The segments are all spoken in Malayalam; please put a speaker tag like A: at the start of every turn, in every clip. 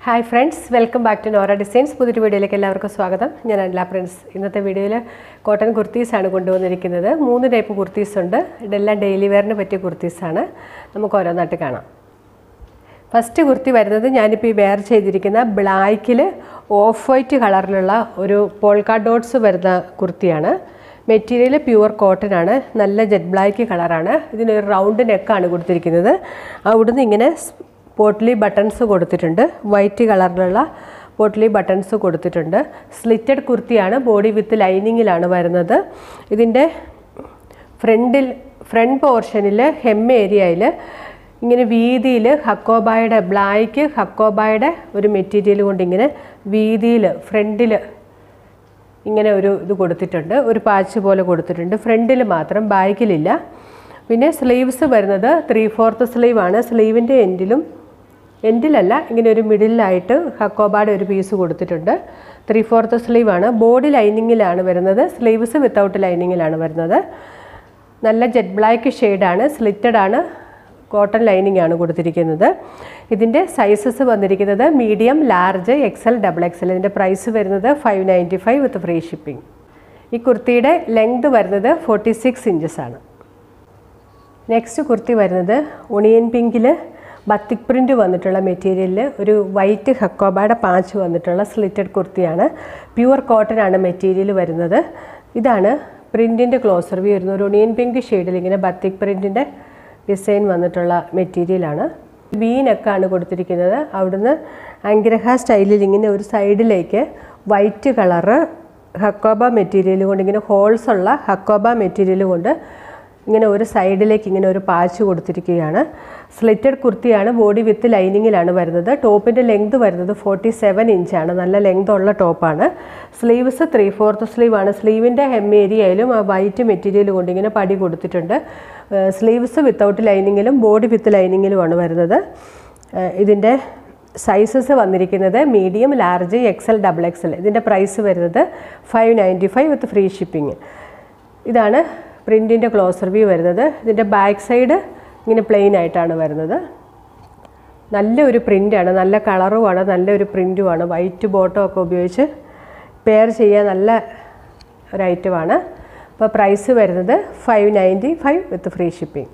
A: hi friends welcome back to Nora designs പുതിയൊരു വീഡിയോയിലേക്ക് എല്ലാവർക്കും സ്വാഗതം ഞാൻ അനില പ്രിൻസ് ഇന്നത്തെ വീഡിയോയിൽ കോട്ടൺ കുർത്തീസാണ് കൊണ്ടുവന്നിരിക്കുന്നത് മൂന്ന് ടൈപ്പ് കുർത്തീസ് ഉണ്ട് ഇതെല്ലാം ഡെയിലി വെയറിന് പറ്റിയ കുർത്തീസാണ് നമുക്ക് ഓരോന്നായിട്ട് കാണാം ഫസ്റ്റ് കുർത്തി വരുന്നത് ഞാനിപ്പോൾ ഈ വെയർ ചെയ്തിരിക്കുന്ന ബ്ലാക്കിൽ ഓഫ് വൈറ്റ് കളറിലുള്ള ഒരു പോൾക്കാ ഡോട്ട്സ് വരുന്ന കുർത്തിയാണ് മെറ്റീരിയൽ പ്യുവർ കോട്ടൺ ആണ് നല്ല ജെറ്റ് ബ്ലാക്ക് കളറാണ് ഇതിനൊരു റൗണ്ട് നെക്കാണ് കൊടുത്തിരിക്കുന്നത് അവിടുന്ന് ഇങ്ങനെ പോട്ട്ലി ബട്ടൺസ് കൊടുത്തിട്ടുണ്ട് വൈറ്റ് കളറിലുള്ള പോട്ട്ലി ബട്ടൺസ് കൊടുത്തിട്ടുണ്ട് സ്ലിറ്റഡ് കുർത്തിയാണ് ബോഡി വിത്ത് ലൈനിങ്ങിലാണ് വരുന്നത് ഇതിൻ്റെ ഫ്രണ്ടിൽ ഫ്രണ്ട് പോർഷനിൽ ഹെം ഏരിയയിൽ ഇങ്ങനെ വീതിയിൽ ഹക്കോബായുടെ ബ്ലാക്ക് ഹക്കോബായുടെ ഒരു മെറ്റീരിയൽ കൊണ്ട് ഇങ്ങനെ വീതിയിൽ ഫ്രണ്ടിൽ ഇങ്ങനെ ഒരു ഇത് കൊടുത്തിട്ടുണ്ട് ഒരു പാച്ച് പോലെ കൊടുത്തിട്ടുണ്ട് ഫ്രണ്ടിൽ മാത്രം ബാക്കിലില്ല പിന്നെ സ്ലീവ്സ് വരുന്നത് ത്രീ ഫോർത്ത് സ്ലീവാണ് സ്ലീവിൻ്റെ എൻഡിലും എൻഡിലല്ല ഇങ്ങനെ ഒരു മിഡിലായിട്ട് ഹക്കോബായുടെ ഒരു പീസ് കൊടുത്തിട്ടുണ്ട് ത്രീ ഫോർത്ത് സ്ലീവാണ് ബോഡി ലൈനിങ്ങിലാണ് വരുന്നത് സ്ലീവ്സ് വിത്തൗട്ട് ലൈനിങ്ങിലാണ് വരുന്നത് നല്ല ജെറ്റ് ബ്ലാക്ക് ഷെയ്ഡാണ് സ്ലിറ്റഡ് ആണ് കോട്ടൺ ലൈനിങ് ആണ് കൊടുത്തിരിക്കുന്നത് ഇതിൻ്റെ സൈസസ് വന്നിരിക്കുന്നത് medium large XL double XL ഇതിൻ്റെ പ്രൈസ് വരുന്നത് five ninety five with free shipping ഈ കുർത്തിയുടെ ലെങ്ത് വരുന്നത് ഫോർട്ടി സിക്സ് ഇഞ്ചസ് ആണ് നെക്സ്റ്റ് കുർത്തി വരുന്നത് ഒണിയൻ പിങ്കിൽ ബത്തിക് പ്രിൻ്റ് വന്നിട്ടുള്ള മെറ്റീരിയലിൽ ഒരു വൈറ്റ് ഹക്കോബയുടെ പാച്ച് വന്നിട്ടുള്ള സ്ലിറ്റഡ് കുർത്തിയാണ് പ്യുവർ കോട്ടൺ ആണ് മെറ്റീരിയൽ വരുന്നത് ഇതാണ് പ്രിൻറ്റിൻ്റെ ക്ലോസർ വ്യൂ വരുന്നത് ഒരു ഒണിയൻ പിങ്ക് ഷെയ്ഡിൽ ഇങ്ങനെ ബത്തിക് പ്രിൻറ്റിൻ്റെ ഡിസൈൻ വന്നിട്ടുള്ള മെറ്റീരിയലാണ് വീനൊക്കെയാണ് കൊടുത്തിരിക്കുന്നത് അവിടുന്ന് അങ്കിരഹ സ്റ്റൈലിൽ ഇങ്ങനെ ഒരു സൈഡിലേക്ക് വൈറ്റ് കളറ് ഹക്കോബ മെറ്റീരിയൽ കൊണ്ട് ഇങ്ങനെ ഹോൾസ് ഉള്ള ഹക്കോബ മെറ്റീരിയൽ കൊണ്ട് ഇങ്ങനെ ഒരു സൈഡിലേക്ക് ഇങ്ങനെ ഒരു പാച്ച് കൊടുത്തിരിക്കുകയാണ് സ്ലിറ്റഡ് കുർത്തിയാണ് ബോഡി വിത്ത് ലൈനിങ്ങിലാണ് വരുന്നത് ടോപ്പിൻ്റെ ലെങ്ത് വരുന്നത് ഫോർട്ടി സെവൻ ഇഞ്ചാണ് നല്ല ലെങ്ത് ഉള്ള ടോപ്പാണ് സ്ലീവ്സ് ത്രീ ഫോർത്ത് സ്ലീവാണ് സ്ലീവിൻ്റെ ഹെം ഏരിയയിലും ആ വൈറ്റ് മെറ്റീരിയൽ കൊണ്ട് ഇങ്ങനെ പടി കൊടുത്തിട്ടുണ്ട് സ്ലീവ്സ് വിത്തൗട്ട് ലൈനിങ്ങിലും ബോഡി വിത്ത് ലൈനിങ്ങിലുമാണ് വരുന്നത് ഇതിൻ്റെ സൈസസ് വന്നിരിക്കുന്നത് medium large XL double XL ഇതിൻ്റെ പ്രൈസ് വരുന്നത് five ninety five with free shipping ഇതാണ് പ്രിൻറ്റിൻ്റെ ക്ലോസർ വ്യൂ വരുന്നത് ഇതിൻ്റെ ബാക്ക് സൈഡ് ഇങ്ങനെ പ്ലെയിൻ ആയിട്ടാണ് വരുന്നത് നല്ലൊരു പ്രിൻ്റാണ് നല്ല കളറുമാണ് നല്ലൊരു പ്രിൻറ്റുമാണ് വൈറ്റ് ബോട്ടം ഒക്കെ ഉപയോഗിച്ച് പെയർ ചെയ്യാൻ നല്ല ഒരു ഐറ്റമാണ് അപ്പോൾ പ്രൈസ് വരുന്നത് five ninety five with free shipping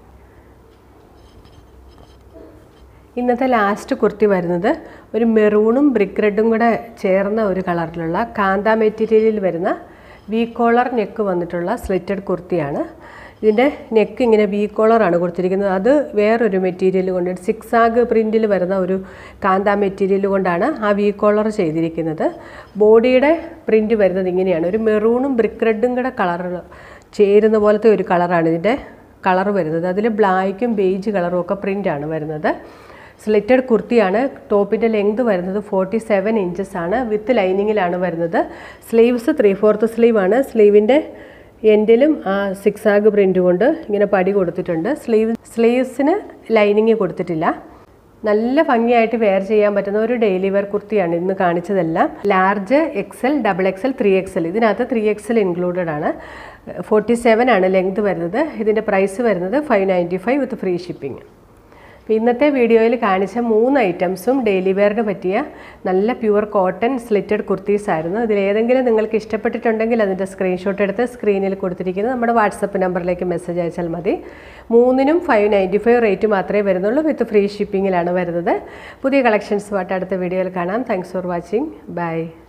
A: ഇന്നത്തെ ലാസ്റ്റ് കുർത്തി വരുന്നത് ഒരു മെറൂണും ബ്രിക്ക് റെഡും കൂടെ ചേർന്ന ഒരു കളറിലുള്ള കാന്ത മെറ്റീരിയലിൽ വരുന്ന വി കോളർ നെക്ക് വന്നിട്ടുള്ള സ്ലിറ്റഡ് കുർത്തിയാണ് ഇതിൻ്റെ നെക്ക് ഇങ്ങനെ വി കോളറാണ് കൊടുത്തിരിക്കുന്നത് അത് വേറൊരു മെറ്റീരിയൽ കൊണ്ട് സിക്സ് ആഗ് പ്രിൻറ്റിൽ വരുന്ന ഒരു കാന്ത മെറ്റീരിയൽ കൊണ്ടാണ് ആ വി കോളർ ചെയ്തിരിക്കുന്നത് ബോഡിയുടെ പ്രിൻറ്റ് വരുന്നത് ഇങ്ങനെയാണ് ഒരു മെറൂണും ബ്രിക്ക് റെഡും കൂടെ കളർ ചേരുന്ന പോലത്തെ ഒരു കളറാണ് ഇതിൻ്റെ കളർ വരുന്നത് അതിൽ ബ്ലാക്കും ബേജ് കളറും ഒക്കെ പ്രിൻ്റാണ് വരുന്നത് സ്ലിറ്റഡ് കുർത്തിയാണ് ടോപ്പിൻ്റെ ലെങ്ത് വരുന്നത് ഫോർട്ടി സെവൻ ഇഞ്ചസ് ആണ് വിത്ത് ലൈനിങ്ങിലാണ് വരുന്നത് സ്ലീവ്സ് ത്രീ ഫോർത്ത് സ്ലീവാണ് സ്ലീവിൻ്റെ എൻഡിലും ആ സിക്സ് ആഗ് പ്രിൻ്റ് കൊണ്ട് ഇങ്ങനെ പടി കൊടുത്തിട്ടുണ്ട് സ്ലീവ് സ്ലീവ്സിന് ലൈനിങ് കൊടുത്തിട്ടില്ല നല്ല ഭംഗിയായിട്ട് വെയർ ചെയ്യാൻ പറ്റുന്ന ഒരു ഡെയിലി വെയർ കുർത്തിയാണ് ഇന്ന് കാണിച്ചതെല്ലാം large XL double XL three XL ഇതിനകത്ത് ത്രീ എക്സൽ ഇൻക്ലൂഡഡ് ആണ് ഫോർട്ടി സെവൻ ആണ് ലെങ്ത് വരുന്നത് ഇതിൻ്റെ പ്രൈസ് വരുന്നത് five ninety five with free shipping അപ്പോൾ ഇന്നത്തെ വീഡിയോയിൽ കാണിച്ച മൂന്ന് ഐറ്റംസും ഡെയിലി വെയറിന് പറ്റിയ നല്ല പ്യുവർ കോട്ടൺ സ്ലിറ്റഡ് കുർത്തീസ് ആയിരുന്നു ഇതിലേതെങ്കിലും നിങ്ങൾക്ക് ഇഷ്ടപ്പെട്ടിട്ടുണ്ടെങ്കിൽ അതിൻ്റെ സ്ക്രീൻഷോട്ട് എടുത്ത് സ്ക്രീനിൽ കൊടുത്തിരിക്കുന്നത് നമ്മുടെ വാട്സപ്പ് നമ്പറിലേക്ക് മെസ്സേജ് അയച്ചാൽ മതി മൂന്നിനും ഫൈവ് നയൻറ്റി ഫൈവ് റേറ്റ് മാത്രമേ വരുന്നുള്ളൂ വിത്ത് ഫ്രീ ഷിപ്പിങ്ങിലാണ് വരുന്നത് പുതിയ കളക്ഷൻസുമായിട്ട് അടുത്ത വീഡിയോയിൽ കാണാം താങ്ക്സ് ഫോർ വാച്ചിങ് ബൈ